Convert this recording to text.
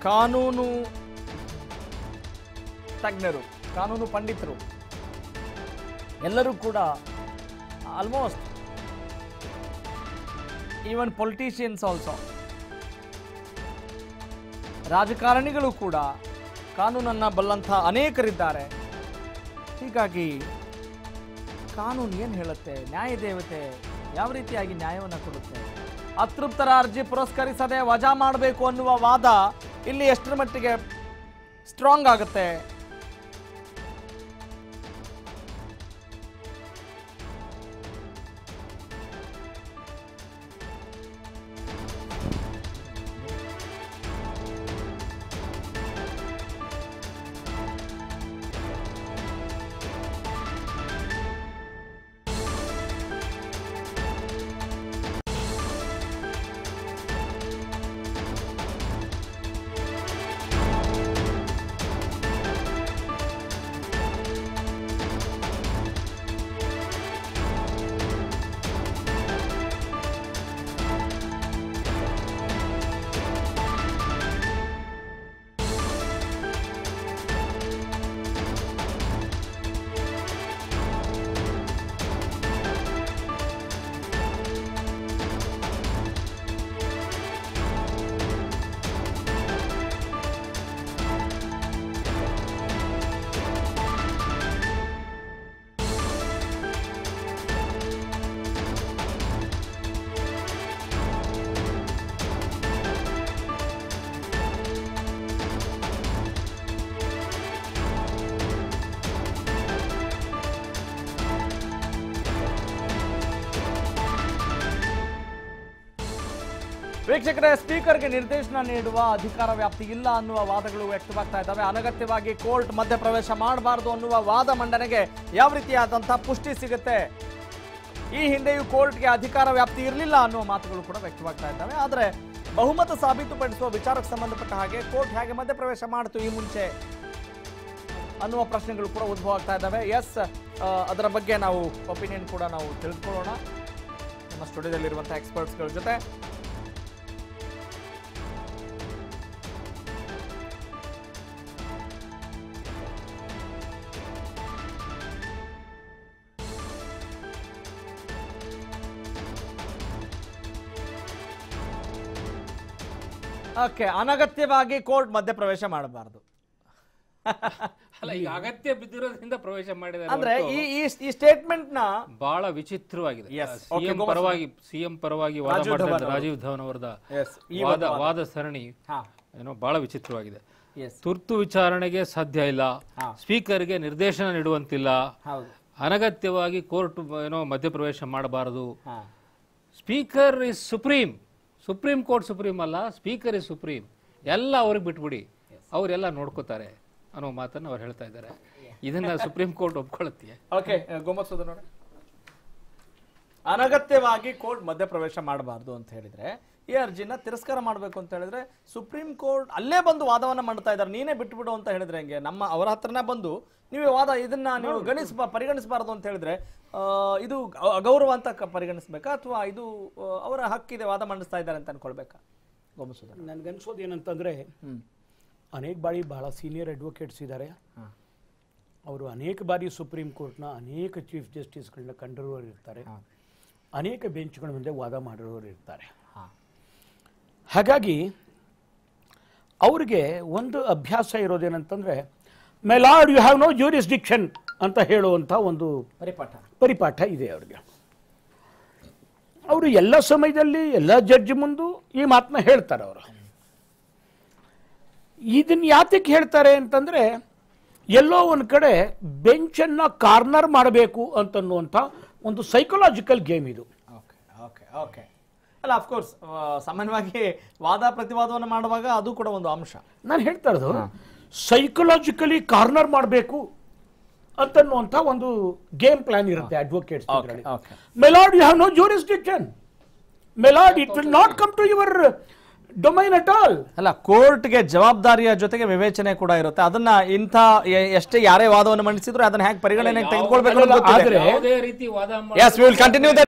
ಕಾನೂನು ತಜ್ಞರು ಕಾನೂನು ಪಂಡಿತರು ಎಲ್ಲರೂ ಕೂಡ ಆಲ್ಮೋಸ್ಟ್ ಈವನ್ ಪೊಲಿಟಿಷಿಯನ್ಸ್ ಆಲ್ಸೋ ರಾಜಕಾರಣಿಗಳು ಕೂಡ ಕಾನೂನನ್ನ ಬಲ್ಲಂಥ ಅನೇಕರಿದ್ದಾರೆ ಹೀಗಾಗಿ ಕಾನೂನು ಏನು ಹೇಳುತ್ತೆ ನ್ಯಾಯ ದೇವತೆ ಯಾವ ರೀತಿಯಾಗಿ ನ್ಯಾಯವನ್ನು ಕೊಡುತ್ತೆ ಅತೃಪ್ತರ ಅರ್ಜಿ ಪುರಸ್ಕರಿಸದೆ ವಜಾ ಮಾಡಬೇಕು ಅನ್ನುವ ವಾದ ಇಲ್ಲಿ ಎಷ್ಟರ ಮಟ್ಟಿಗೆ ಸ್ಟ್ರಾಂಗ್ ಆಗುತ್ತೆ ವೀಕ್ಷಕರೇ ಸ್ಪೀಕರ್ಗೆ ನಿರ್ದೇಶನ ನೀಡುವ ಅಧಿಕಾರ ವ್ಯಾಪ್ತಿ ಇಲ್ಲ ಅನ್ನುವ ವಾದಗಳು ವ್ಯಕ್ತವಾಗ್ತಾ ಇದ್ದಾವೆ ಅನಗತ್ಯವಾಗಿ ಕೋರ್ಟ್ ಮಧ್ಯಪ್ರವೇಶ ಮಾಡಬಾರದು ಅನ್ನುವ ವಾದ ಮಂಡನೆಗೆ ಯಾವ ರೀತಿಯಾದಂತಹ ಪುಷ್ಟಿ ಸಿಗುತ್ತೆ ಈ ಹಿಂದೆಯೂ ಕೋರ್ಟ್ಗೆ ಅಧಿಕಾರ ವ್ಯಾಪ್ತಿ ಇರಲಿಲ್ಲ ಅನ್ನುವ ಮಾತುಗಳು ಕೂಡ ವ್ಯಕ್ತವಾಗ್ತಾ ಇದ್ದಾವೆ ಆದರೆ ಬಹುಮತ ಸಾಬೀತುಪಡಿಸುವ ವಿಚಾರಕ್ಕೆ ಸಂಬಂಧಪಟ್ಟ ಹಾಗೆ ಕೋರ್ಟ್ ಹೇಗೆ ಮಧ್ಯಪ್ರವೇಶ ಮಾಡಿತು ಈ ಮುಂಚೆ ಅನ್ನುವ ಪ್ರಶ್ನೆಗಳು ಕೂಡ ಉದ್ಭವ ಆಗ್ತಾ ಇದ್ದಾವೆ ಎಸ್ ಅದರ ಬಗ್ಗೆ ನಾವು ಒಪಿನಿಯನ್ ಕೂಡ ನಾವು ತಿಳಿದುಕೊಳ್ಳೋಣ ನಮ್ಮ ಸ್ಟುಡಿಯೋದಲ್ಲಿರುವಂತಹ ಎಕ್ಸ್ಪರ್ಟ್ಸ್ಗಳ ಜೊತೆ ಓಕೆ ಅನಗತ್ಯವಾಗಿ ಕೋರ್ಟ್ ಮಧ್ಯಪ್ರವೇಶ ಮಾಡಬಾರದು ಅಲ್ಲ ಈಗ ಅಗತ್ಯ ಬಿದ್ದಿರೋದ್ರಿಂದ ಪ್ರವೇಶ ಮಾಡಿದ್ದಾರೆ ಅಂದ್ರೆ ಹೊರತು ಈ ಈ ಈ ಸ್ಟೇಟ್ಮೆಂಟ್ ನ ಬಹಳ ವಿಚಿತ್ರವಾಗಿದೆ Yes. ಸಿಎಂ Okay, go ಪರವಾಗಿ ಸಿಎಂ ಪರವಾಗಿ ವಾದ ರಾಜೀವ್ ಮಾಡ್ತಾ ಧವನ್ ಇದ್ದಾರೆ ರಾಜೀವ್ ಧವನ್ ಅವರದ Yes, ಈ ವಾದ ವಾದ ಸರಣಿ ಹಾ ಏನೋ ಬಹಳ ವಿಚಿತ್ರವಾಗಿದೆ ಎಸ್ ತುರ್ತು ವಿಚಾರಣೆಗೆ ಸಾಧ್ಯ ಇಲ್ಲ ಹಾ. ಸ್ಪೀಕರ್ಗೆ ನಿರ್ದೇಶನ ನೀಡುವಂತಿಲ್ಲ ಹೌದು ಅನಗತ್ಯವಾಗಿ ಕೋರ್ಟ್ ಏನೋ ಮಧ್ಯಪ್ರವೇಶ ಮಾಡಬಾರದು ಹಾ speaker is supreme supreme court supreme ಅಲ್ಲ ಸ್ಪೀಕರ್ ಇಸ್ ಸುಪ್ರೀಂ ಎಲ್ಲ ಅವ್ರಿಗೆ ಬಿಟ್ಬಿಡಿ ಅವರೆಲ್ಲ ನೋಡ್ಕೋತಾರೆ ಅನ್ನೋ ಮಾತನ್ನು ಅವ್ರು ಹೇಳ್ತಾ ಇದ್ದಾರೆ ಇದನ್ನ ಸುಪ್ರೀಂ ಕೋರ್ಟ್ ಒಪ್ಕೊಳ್ಳುತ್ತೆ ಓಕೆ ಗೋಮತ್ಸದ ನೋಡಿ ಅನಗತ್ಯವಾಗಿ ಕೋರ್ಟ್ ಮಧ್ಯಪ್ರವೇಶ ಮಾಡಬಾರ್ದು ಅಂತ ಹೇಳಿದ್ರೆ ಈ ಅರ್ಜಿನ ತಿರಸ್ಕಾರ ಮಾಡಬೇಕು ಅಂತ ಹೇಳಿದ್ರೆ ಸುಪ್ರೀಂ ಕೋರ್ಟ್ ಅಲ್ಲೇ ಬಂದು ವಾದವನ್ನ ಮಾಡ್ತಾ ಇದ್ದಾರೆ ನೀನೇ ಬಿಟ್ಬಿಡು ಅಂತ ಹೇಳಿದ್ರೆ ಹೆಂಗೆ ನಮ್ಮ ಅವರ ಹತ್ರನೇ ಬಂದು ನೀವು ವಾದ ಇದನ್ನ ನೀವು ಗಣಿಸ ಪರಿಗಣಿಸಬಾರದು ಅಂತ ಹೇಳಿದ್ರೆ ಆ, ಇದು ಅ- ಅಗೌರವ ಅಂತ ಕ- ಪರಿಗಣಿಸ್ಬೇಕಾ ಅಥವಾ ಇದು ಆ, ಅವರ ಹಕ್ಕಿದೆ ವಾದ ಮಂಡಿಸ್ತಾ ಇದ್ದಾರೆ ಅಂತ ಅನ್ಕೊಳ್ಬೇಕಾ ಗೋಮಸುಧರ್ ನನ್ಗನ್ಸೋದು ಏನಂತಂದರೆ ಹ್ಮ್ ಅನೇಕ ಬಾರಿ ಬಹಳ ಸೀನಿಯರ್ ಅಡ್ವೊಕೇಟ್ಸ್ ಇದ್ದಾರೆ ಹಾ. ಅವರು ಅನೇಕ ಬಾರಿ ಸುಪ್ರೀಂ ಕೋರ್ಟ್ನ ಅನೇಕ ಚೀಫ್ ಜಸ್ಟಿಸ್ಗಳನ್ನ ಕಂಡಿರುವವರು ಇರ್ತಾರೆ ಅನೇಕ ಬೆಂಚ್ಗಳ ಮುಂದೆ ವಾದ ಮಾಡಿರೋರು ಇರ್ತಾರೆ ಹಾ ಹಾಗಾಗಿ ಅವ್ರಿಗೆ ಒಂದು ಅಭ್ಯಾಸ ಇರೋದೇನಂತಂದರೆ milord you have no jurisdiction ಅಂತ ಹೇಳುವಂಥ ಒಂದು ಪರಿಪಾಠ ಪರಿಪಾಠ ಇದೆ ಅವ್ರಿಗೆ ಅವರು ಎಲ್ಲ ಸಮಯದಲ್ಲಿ ಎಲ್ಲ ಜಡ್ಜ್ ಮುಂದು ಈ ಮಾತನ್ನ ಹೇಳ್ತಾರೆ ಅವರು ಇದನ್ನ ಯಾತಕ್ಕೆ ಹೇಳ್ತಾರೆ ಅಂತಂದ್ರೆ ಎಲ್ಲೋ ಒಂದು ಕಡೆ ಬೆಂಚನ್ನ ಕಾರ್ನರ್ ಮಾಡಬೇಕು ಅಂತನ್ನುವಂಥ ಒಂದು ಸೈಕಲಾಜಿಕಲ್ ಗೇಮ್ ಇದು ಓಕೆ ಓಕೆ ಓಕೆ ಅಲ್ಲ ಅಫ್ಕೋರ್ಸ್ ಸಾಮಾನ್ಯವಾಗಿ ವಾದ ಪ್ರತಿವಾದವನ್ನು ಮಾಡುವಾಗ ಅದು ಕೂಡ ಒಂದು ಅಂಶ ನಾನು ಹೇಳ್ತಾ ಇರೋದು ಸೈಕಲಾಜಿಕಲಿ ಕಾರ್ನರ್ ಮಾಡಬೇಕು ಅಂತನ್ನುವಂಥ ಒಂದು ಗೇಮ್ ಪ್ಲಾನ್ ಇರುತ್ತೆ advocates okay okay milord you have no jurisdiction milord it will not come to your domain at all ಅಲ್ಲ ಕೋರ್ಟ್ಗೆ ಜವಾಬ್ದಾರಿಯ ಜೊತೆಗೆ ವಿವೇಚನೆ ಕೂಡ ಇರುತ್ತೆ ಅದನ್ನ ಇಂಥ ಎ- ಎಷ್ಟೇ ಯಾರೇ ವಾದವನ್ನು ಮಂಡಿಸಿದ್ರು ಅದನ್ನ ಹೇಗೆ ಪರಿಗಣನೆಗೆ ತೆಗೆದುಕೊಳ್ಬೇಕು ಅನ್ನೋದು ಗೊತ್ತಿದೆ. ಆದ್ರೆ ಯಾವುದೇ ರೀತಿ ವಾದ Yes, we will continue that.